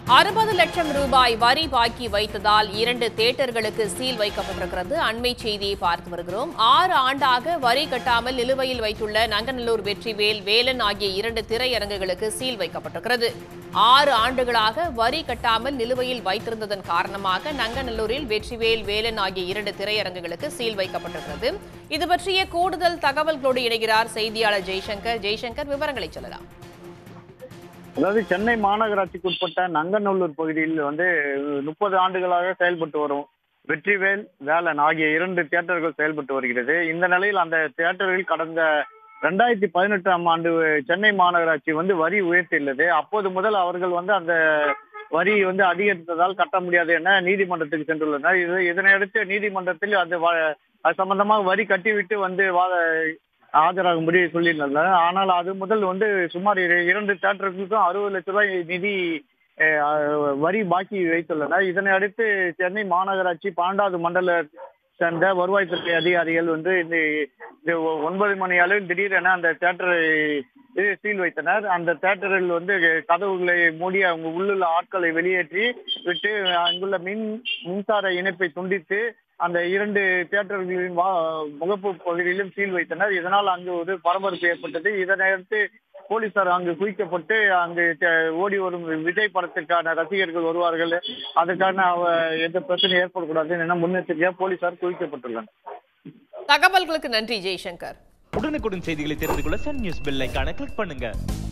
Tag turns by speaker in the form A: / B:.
A: அறுபது லட்சம் ரூபாய் வரி பாக்கி வைத்ததால் இரண்டு தியேட்டர்களுக்கு சீல் வைக்கப்பட்டிருக்கிறது அண்மை செய்தியை பார்த்து வருகிறோம் ஆறு ஆண்டாக வரி கட்டாமல் நிலுவையில் வைத்துள்ள நங்கநல்லூர் வெற்றிவேல் வேலன் ஆகிய இரண்டு திரையரங்குகளுக்கு சீல் வைக்கப்பட்டிருக்கிறது ஆறு ஆண்டுகளாக வரி கட்டாமல் நிலுவையில் வைத்திருந்ததன் காரணமாக நங்கநல்லூரில் வெற்றிவேல் வேலன் ஆகிய இரண்டு திரையரங்குகளுக்கு சீல் வைக்கப்பட்டிருக்கிறது இது பற்றிய கூடுதல் தகவல்களோடு இணைகிறார் செய்தியாளர் ஜெய்சங்கர் ஜெய்சங்கர் விவரங்களை சொல்லலாம்
B: அதாவது சென்னை மாநகராட்சிக்கு உட்பட்ட நங்கநல்லூர் பகுதியில் வந்து முப்பது ஆண்டுகளாக செயல்பட்டு வரும் வெற்றிவேல் வேலன் ஆகிய இரண்டு தியேட்டர்கள் செயல்பட்டு வருகிறது இந்த நிலையில் அந்த தியேட்டரில் கடந்த ரெண்டாயிரத்தி பதினெட்டாம் ஆண்டு சென்னை மாநகராட்சி வந்து வரி உயர்த்தியுள்ளது அப்போது முதல் அவர்கள் வந்து அந்த வரி வந்து அதிகரித்ததால் கட்ட முடியாது என நீதிமன்றத்துக்கு சென்றுள்ளனர் இது இதனையடுத்து நீதிமன்றத்தில் அது வ- அது சம்பந்தமாக வரி கட்டிவிட்டு வந்து வாத ஆஜராகும்படி சொல்லியிருந்தாங்க ஆனால் அது முதல் வந்து சுமார் இரு- இரண்டு தியேட்டர்களுக்கும் அறுபது லட்ச ரூபாய் நிதி அஹ், அஹ், வரி பாக்கி வைத்துள்ளனர் இதனை அடுத்து சென்னை மாநகராட்சி பன்னெண்டாவது மண்டல சேர்ந்த வருவாய்த்துறை அதிகாரிகள் வந்து இந்த இந்த ஒ- ஒன்பது மணி அளவில் திடீரென அந்த தியேட்டரை இது சீல் வைத்தனர் அந்த தியேட்டரில் வந்து கதவுகளை மூடி அவங்க உள்ளுள்ள ஆட்களை வெளியேற்றி விட்டு அங்குள்ள மின் மின்சார இணைப்பை துண்டித்து அந்த இரண்டு தியேட்டர்களின் வா முகப்பு பகுதியிலும் சீல் வைத்தனர் இதனால் அங்கு ஒரு பரபரப்பு ஏற்பட்டது இதனை அடுத்து போலீசார் அங்கு குவிக்கப்பட்டு அங்கு த- ஓடி வரும் விஜய் படத்திற்கான ரசிகர்கள் வருவார்கள் அதுக்கான அவ- எந்த பிரச்சனையும் ஏற்படக்கூடாது என முன்னெச்சரிக்கையாக போலீசார் குவிக்கப்பட்டுள்ளனர்
A: தகவல்களுக்கு நன்றி ஜெய்சங்கர்
C: உடனுக்குடன் செய்திகளை தெரிந்து கொள்ள சன் நியூஸ் பெல் ஐகானை கிளிக் பண்ணுங்க